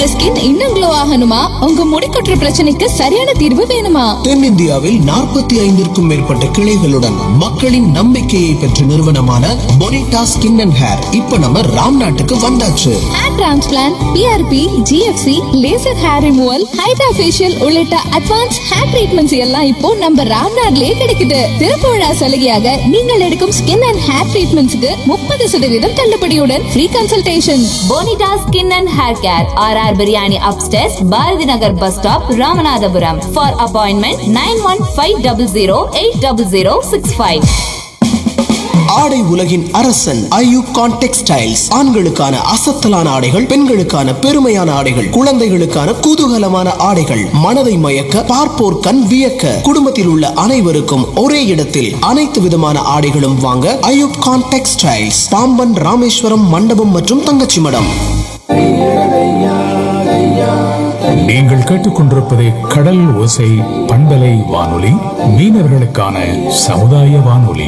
உங்க ஸ்கின் இன்னும் க்ளோ ஆகணுமா உங்க முடி கொட்டுற பிரச்சனைக்கு சரியான தீர்வு வேணுமா தென்னிந்தியாவில் நாற்பத்தி ஐந்திற்கும் மேற்பட்ட கிளைகளுடன் மக்களின் நம்பிக்கையை பெற்ற நிறுவனமான பொனிட்டா ஸ்கின் அண்ட் ஹேர் இப்ப நம்ம ராம் நாட்டுக்கு வந்தாச்சு hair transplant PRP GFC laser hair removal hydra facial உள்ளிட்ட அட்வான்ஸ் ஹேர் ட்ரீட்மெண்ட்ஸ் எல்லாம் இப்போ நம்ம ராம்நாட்லயே கிடைக்குது திறப்பு விழா சலுகையாக நீங்கள் எடுக்கும் ஸ்கின் அண்ட் ஹேர் ட்ரீட்மெண்ட்ஸ்க்கு முப்பது சதவீதம் தள்ளுபடியுடன் free consultation Bonita skin and hair care R R biryani upstairs Bharathi Nagar bus stop Ramanathapuram for appointment nine one five double zero eight double zero six five ஆடை உலகின் அரசன் ஐயூகான் டெக்ஸ்டைல்ஸ் ஆண்களுக்கான அசத்தலான ஆடைகள் பெண்களுக்கான பெருமையான ஆடைகள் குழந்தைகளுக்கான குதூகலமான ஆடைகள் மனதை மயக்க பார்ப்போர் கண் வியக்க குடும்பத்தில் உள்ள அனைவருக்கும் ஒரே இடத்தில் அனைத்து விதமான ஆடைகளும் வாங்க ஐயூப்கான் டெக்ஸ்டைல்ஸ் பாம்பன் ராமேஸ்வரம் மண்டபம் மற்றும் தங்கச்சி மடம் நீங்கள் கேட்டுக்கொண்டிருப்பது கடல் ஓசை பண்பலை வானொலி மீனவர்களுக்கான சமுதாய வானொலி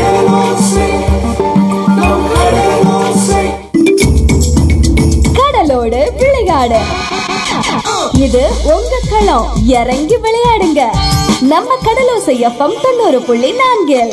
கடலோடு விளையாடு இது உங்க களம் இறங்கி விளையாடுங்க நம்ம கடலோசை எஃப்எம் தொண்ணூறு புள்ளி நான்கில்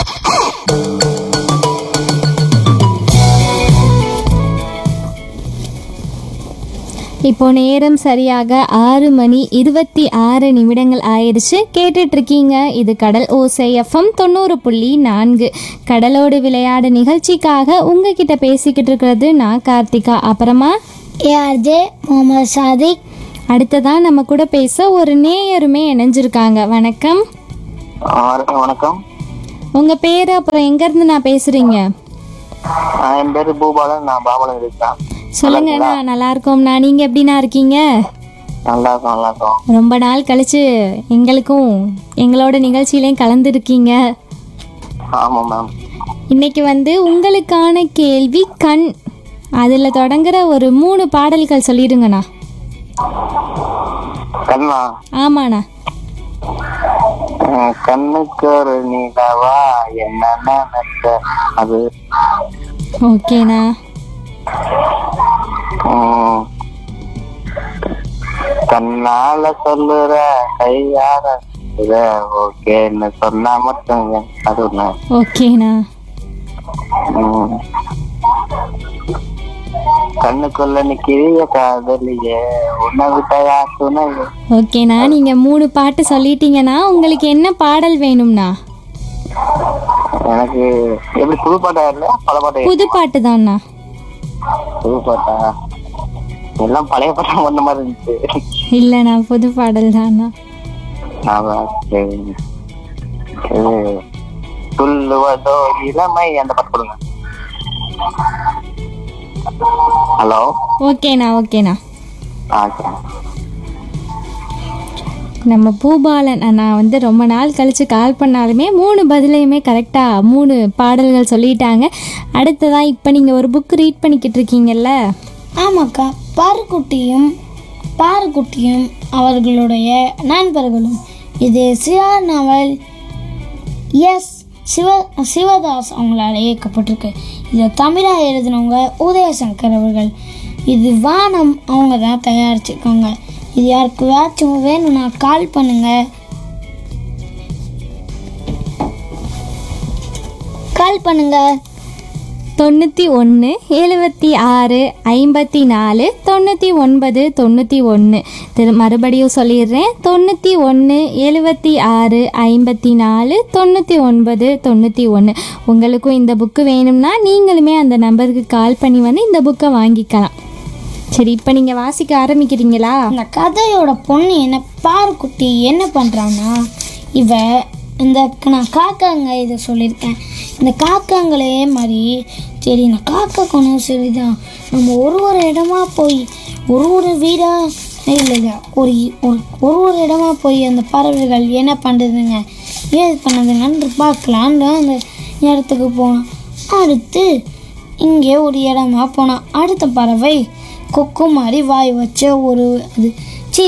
இப்போ நேரம் சரியாக ஆறு மணி இருபத்தி ஆறு நிமிடங்கள் ஆயிடுச்சு கேட்டுட்டு இருக்கீங்க இது கடல் ஓசை எஃப்எம் தொண்ணூறு புள்ளி நான்கு கடலோடு விளையாடு நிகழ்ச்சிக்காக உங்ககிட்ட பேசிக்கிட்டு இருக்கிறது நான் கார்த்திகா அப்புறமா ஏஆர்ஜே முகமது சாதிக் அடுத்ததான் நம்ம கூட பேச ஒரு நேயருமே இணைஞ்சிருக்காங்க வணக்கம் வணக்கம் வணக்கம் உங்க பேரு அப்புறம் எங்க இருந்து நான் பேசுறீங்க ஆஹ் என் பேரு பூபாலன் நான் பாபாலன் இருக்கேன் சொல்லுங்க நான் நல்லா இருக்கோம்ண்ணா நீங்க எப்படிண்ணா இருக்கீங்க நல்லா இருக்கும் நல்லா இருக்கும் ரொம்ப நாள் கழிச்சு எங்களுக்கும் எங்களோட நிகழ்ச்சியிலையும் கலந்துருக்கீங்க ஆமா மேம் இன்னைக்கு வந்து உங்களுக்கான கேள்வி கண் அதில் தொடங்குற ஒரு மூணு பாடல்கள் சொல்லிடுங்கண்ணா கண்ணா ஆமாண்ணா ஆஹ் கண்ணுக்கு ஒரு நீலவா என்ன நினைச்ச அது ஓகேண்ணா உம், கண்ணால சொல்லுற கையால ஓகேன்னு சொன்னா மட்டும் அது ஒண்ணு ஓகேண்ணா உம். கண்ணுக்குள்ள நிக்கிறிய காதலியே உன்னை விட்டயா துணையே ஓகேண்ணா நீங்கள் மூணு பாட்டு சொல்லிட்டீங்கன்னா உங்களுக்கு என்ன பாடல் வேணும்ண்ணா எனக்கு எப்படி புது பாட்டா இல்ல பல பாட்டா புது பாட்டு தான்ண்ணா புது பாட்டா எல்லாம் பழைய பாட்டா வந்த மாதிரி இருந்துச்சு இல்லைண்ணா புது பாடல் தான்ண்ணா அதான் சரி. இது துள்ளுவதோ இளமை அந்த பாட்டு கொடுங்க ஹலோ ஓகேண்ணா ஓகேண்ணா ஆ சரி நம்ம பூபாலன் அண்ணா வந்து ரொம்ப நாள் கழித்து கால் பண்ணாலுமே மூணு பதிலையுமே கரெக்டாக மூணு பாடல்கள் சொல்லிட்டாங்க அடுத்ததான் இப்போ நீங்கள் ஒரு புக் ரீட் பண்ணிக்கிட்டு இருக்கீங்கல்ல ஆமாக்கா பாருக்குட்டியும் பாருக்குட்டியும் அவர்களுடைய நண்பர்களும் இது சிவா நாவல் எஸ் சிவ சிவதாஸ் அவங்களால இயக்கப்பட்டிருக்கு இதை தமிழாக எழுதினவங்க உதயசங்கர் அவர்கள் இது வானம் அவங்க தான் தயாரிச்சிருக்காங்க இது யாருக்குவாச்சும் வேணும்னா கால் பண்ணுங்க கால் பண்ணுங்க தொண்ணூற்றி ஒன்று எழுபத்தி ஆறு ஐம்பத்தி நாலு தொண்ணூற்றி ஒன்பது தொண்ணூற்றி ஒன்று திரு மறுபடியும் சொல்லிடுறேன் தொண்ணூற்றி ஒன்று எழுபத்தி ஆறு ஐம்பத்தி நாலு தொண்ணூற்றி ஒன்பது தொண்ணூற்றி ஒன்று உங்களுக்கும் இந்த புக்கு வேணும்னா நீங்களுமே அந்த நம்பருக்கு கால் பண்ணி வந்து இந்த புக்கை வாங்கிக்கலாம் சரி இப்போ நீங்கள் வாசிக்க ஆரம்பிக்கிறீங்களா இந்த கதையோட பொண்ணு என்ன பாருக்குட்டி என்ன பண்ணுறான்னா இவ இந்த நான் காக்காங்க இதை சொல்லியிருக்கேன் இந்த காக்காங்களே மாதிரி சரி இந்த காக்கா குணம் சரிதான் நம்ம ஒரு ஒரு இடமா போய் ஒரு ஒரு வீடாக இல்லை இல்லை ஒரு ஒரு ஒரு ஒரு இடமா போய் அந்த பறவைகள் என்ன பண்ணுதுங்க ஏது பண்ணுதுங்கன்னு பார்க்கலான்னு அந்த இடத்துக்கு போனோம் அடுத்து இங்கே ஒரு இடமா போனோம் அடுத்த பறவை கொக்கு மாதிரி வாய் வச்ச ஒரு இது சி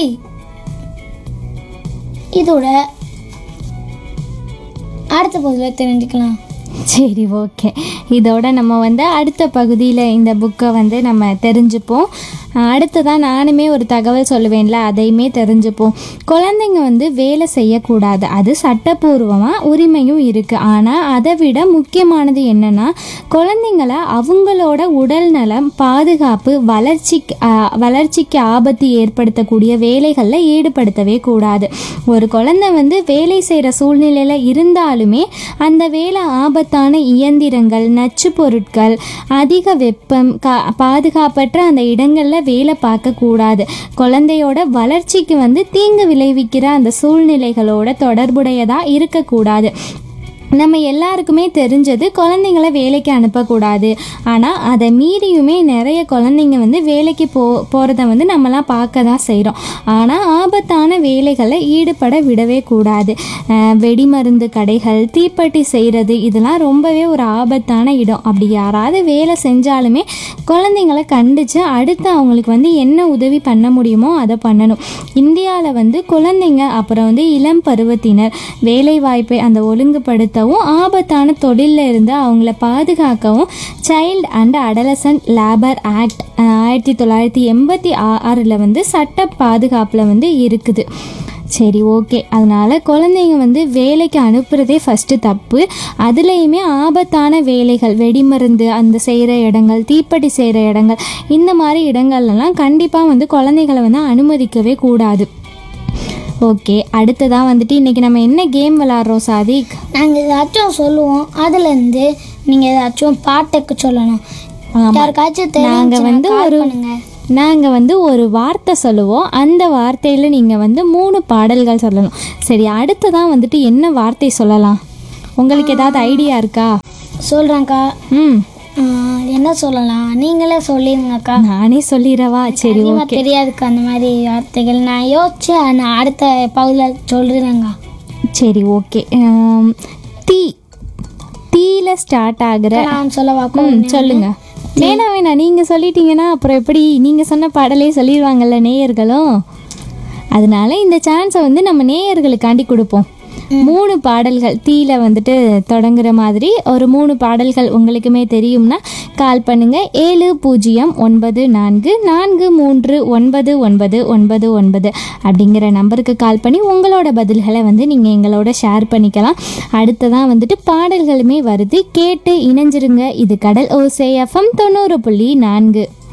இதோட அடுத்த பதில தெரிஞ்சுக்கலாம் சரி ஓகே இதோட நம்ம வந்து அடுத்த பகுதியில் இந்த புக்கை வந்து நம்ம தெரிஞ்சுப்போம் அடுத்ததான் நானுமே ஒரு தகவல் சொல்லுவேன்ல அதையுமே தெரிஞ்சுப்போம் குழந்தைங்க வந்து வேலை செய்யக்கூடாது அது சட்டப்பூர்வமாக உரிமையும் இருக்குது ஆனால் அதை விட முக்கியமானது என்னென்னா குழந்தைங்கள அவங்களோட உடல் நலம் பாதுகாப்பு வளர்ச்சிக்கு ஆஹ், வளர்ச்சிக்கு ஆபத்து ஏற்படுத்தக்கூடிய வேலைகளில் ஈடுபடுத்தவே கூடாது ஒரு குழந்தை வந்து வேலை செய்கிற சூழ்நிலையில் இருந்தாலுமே அந்த வேலை ஆபத்தான இயந்திரங்கள் நச்சு பொருட்கள் அதிக வெப்பம் கா பாதுகாப்பற்ற அந்த இடங்களில் வேலை பார்க்கக்கூடாது குழந்தையோட வளர்ச்சிக்கு வந்து தீங்கு விளைவிக்கிற அந்த சூழ்நிலைகளோட தொடர்புடையதாக இருக்கக்கூடாது நம்ம எல்லாருக்குமே தெரிஞ்சது குழந்தைங்கள வேலைக்கு அனுப்பக்கூடாது ஆனால் அதை மீறியுமே நிறைய குழந்தைங்க வந்து வேலைக்கு போ போகிறத வந்து நம்மலாம் பார்க்க தான் செய்கிறோம் ஆனால் ஆபத்தான வேலைகளை ஈடுபட விடவே கூடாது அஹ் வெடிமருந்து கடைகள் தீப்பெட்டி செய்கிறது இதெல்லாம் ரொம்பவே ஒரு ஆபத்தான இடம் அப்படி யாராவது வேலை செஞ்சாலுமே குழந்தைங்கள கண்டித்து அடுத்து அவங்களுக்கு வந்து என்ன உதவி பண்ண முடியுமோ அதை பண்ணணும் இந்தியாவில் வந்து குழந்தைங்க அப்புறம் வந்து இளம் பருவத்தினர் வேலை வாய்ப்பை அந்த ஒழுங்குபடுத்தவும் ஆபத்தான தொழிலில் இருந்து அவங்கள பாதுகாக்கவும் child and adolescent labour act ஆயிரத்தி தொள்ளாயிரத்தி எண்பத்தி ஆறில் வந்து சட்ட பாதுகாப்பில் வந்து இருக்குது சரி ஓகே அதனால் குழந்தைங்க வந்து வேலைக்கு அனுப்புகிறதே ஃபஸ்ட்டு தப்பு அதுலேயுமே ஆபத்தான வேலைகள் வெடிமருந்து அந்த செய்கிற இடங்கள் தீப்பெட்டி செய்கிற இடங்கள் இந்த மாதிரி இடங்கள்லாம் கண்டிப்பாக வந்து குழந்தைகளை வந்து அனுமதிக்கவே கூடாது ஓகே அடுத்ததாக வந்துட்டு இன்றைக்கி நம்ம என்ன கேம் விளாட்றோம் சாதிக் நாங்கள் ஏதாச்சும் சொல்லுவோம் அதுலேருந்து நீங்கள் ஏதாச்சும் பாட்டுக்கு சொல்லணும் யாருக்காச்சும் நாங்கள் வந்து தெரிஞ்சுன்னா ஒரு call பண்ணுங்க நாங்கள் வந்து ஒரு வார்த்தை சொல்லுவோம் அந்த வார்த்தையில் நீங்கள் வந்து மூணு பாடல்கள் சொல்லணும் சரி அடுத்ததான் வந்துட்டு என்ன வார்த்தை சொல்லலாம் உங்களுக்கு ஏதாவது ஐடியா இருக்கா சொல்கிறேன்க்கா ம் என்ன சொல்லலாம் நீங்களே சொல்லிடுங்கக்கா நானே சொல்லிடவா சரி அதிகமாக ஓகே தெரியாதுக்கா அந்த மாதிரி வார்த்தைகள் நான் யோசிச்சு நான் அடுத்த பகுதியில் சொல்கிறேங்க சரி ஓகே ஆம், தீ தீல ஸ்டார்ட் ஆகுற நான் சொல்லவா ம் சொல்லுங்க வேணாம் வேணாம் நீங்கள் சொல்லிட்டீங்கன்னா அப்புறம் எப்படி நீங்கள் சொன்ன பாடலே சொல்லிடுவாங்கல்ல நேயர்களும் அதனால இந்த சான்ஸை வந்து நம்ம நேயர்களுக்காண்டி கொடுப்போம் மூணு பாடல்கள் தீல வந்துட்டு தொடங்குற மாதிரி ஒரு மூணு பாடல்கள் உங்களுக்குமே தெரியும்னா கால் பண்ணுங்க ஏழு பூஜ்ஜியம் ஒன்பது நான்கு நான்கு மூன்று ஒன்பது ஒன்பது ஒன்பது ஒன்பது அப்படிங்கிற நம்பருக்கு கால் பண்ணி உங்களோட பதில்களை வந்து நீங்கள் எங்களோட ஷேர் பண்ணிக்கலாம் அடுத்ததான் வந்துட்டு பாடல்களுமே வருது கேட்டு இணைஞ்சிருங்க இது கடல் ஓசை எஃப்எம் தொண்ணூறு புள்ளி நான்கு